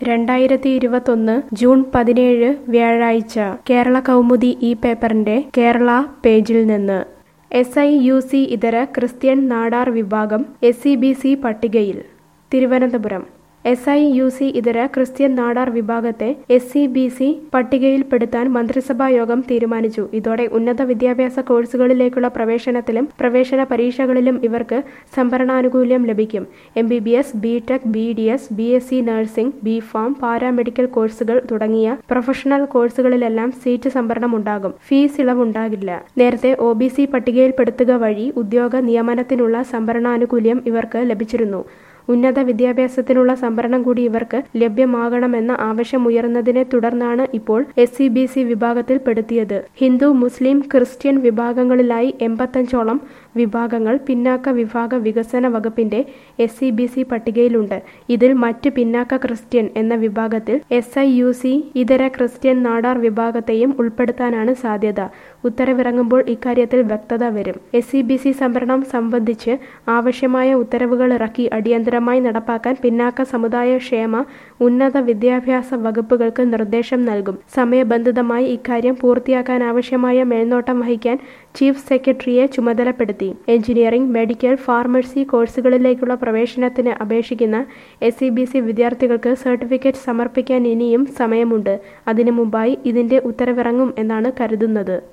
രണ്ടായിരത്തി ഇരുപത്തൊന്ന് ജൂൺ പതിനേഴ് വ്യാഴാഴ്ച കേരള കൗമുദി ഈ പേപ്പറിന്റെ കേരള പേജിൽ നിന്ന് എസ് ഐ യു സി ഇതര ക്രിസ്ത്യൻ നാടാർ വിഭാഗം എസ് സി ബി സി പട്ടികയിൽ Thiruvananthapuram S I U C ഇതര ക്രിസ്ത്യൻ നാടാർ വിഭാഗത്തെ എസ് സി ബി സി പട്ടികയിൽപ്പെടുത്താൻ മന്ത്രിസഭാ യോഗം തീരുമാനിച്ചു ഇതോടെ ഉന്നത വിദ്യാഭ്യാസ കോഴ്സുകളിലേക്കുള്ള പ്രവേശനത്തിലും പ്രവേശന പരീക്ഷകളിലും ഇവർക്ക് സംവരണാനുകൂല്യം ലഭിക്കും M B B S B tech B D S B S C nursing B pharm paramedical കോഴ്സുകൾ തുടങ്ങിയ പ്രൊഫഷണൽ കോഴ്സുകളിലെല്ലാം സീറ്റ് സംവരണം ഉണ്ടാകും ഫീസ് ഇളവുണ്ടാകില്ല നേരത്തെ ഒ ബി സി പട്ടികയിൽപ്പെടുത്തുക വഴി ഉദ്യോഗ നിയമനത്തിനുള്ള സംവരണാനുകൂല്യം ഇവർക്ക് ലഭിച്ചിരുന്നു ഉന്നത വിദ്യാഭ്യാസത്തിനുള്ള സംവരണം കൂടി ഇവർക്ക് ലഭ്യമാകണമെന്ന ആവശ്യമുയർന്നതിനെ തുടർന്നാണ് ഇപ്പോൾ എസ് സി ബി സി വിഭാഗത്തിൽ പെടുത്തിയത് ഹിന്ദു മുസ്ലിം ക്രിസ്ത്യൻ വിഭാഗങ്ങളിലായി എൺപത്തഞ്ചോളം വിഭാഗങ്ങൾ പിന്നാക്ക വിഭാഗ വികസന വകുപ്പിന്റെ എസ് സി ബി സി പട്ടികയിലുണ്ട് ഇതിൽ മറ്റ് പിന്നാക്ക ക്രിസ്ത്യൻ എന്ന വിഭാഗത്തിൽ എസ് ഐ യു സി ഇതര ക്രിസ്ത്യൻ നാടാർ വിഭാഗത്തെയും ഉൾപ്പെടുത്താനാണ് സാധ്യത ഉത്തരവിറങ്ങുമ്പോൾ ഇക്കാര്യത്തിൽ വ്യക്തത വരും എസ് സി ബി സി സംവരണം സംബന്ധിച്ച് ആവശ്യമായ ഉത്തരവുകൾ ഇറക്കി അടിയന്തരമായി നടപ്പാക്കാൻ പിന്നാക്ക സമുദായ ക്ഷേമ ഉന്നത വിദ്യാഭ്യാസ വകുപ്പുകൾക്ക് നിർദ്ദേശം നൽകും സമയബന്ധിതമായി ഇക്കാര്യം പൂർത്തിയാക്കാനാവശ്യമായ മേൽനോട്ടം വഹിക്കാൻ ചീഫ് സെക്രട്ടറിയെ ചുമതലപ്പെടുത്തി എഞ്ചിനീയറിംഗ് മെഡിക്കൽ ഫാർമസി കോഴ്സുകളിലേക്കുള്ള പ്രവേശനത്തിന് അപേക്ഷിക്കുന്ന എസ് സി ബി സി വിദ്യാർത്ഥികൾക്ക് സർട്ടിഫിക്കറ്റ് സമർപ്പിക്കാൻ ഇനിയും സമയമുണ്ട് അതിനു മുമ്പായി ഇതിന്റെ ഉത്തരവിറങ്ങും എന്നാണ് കരുതുന്നത്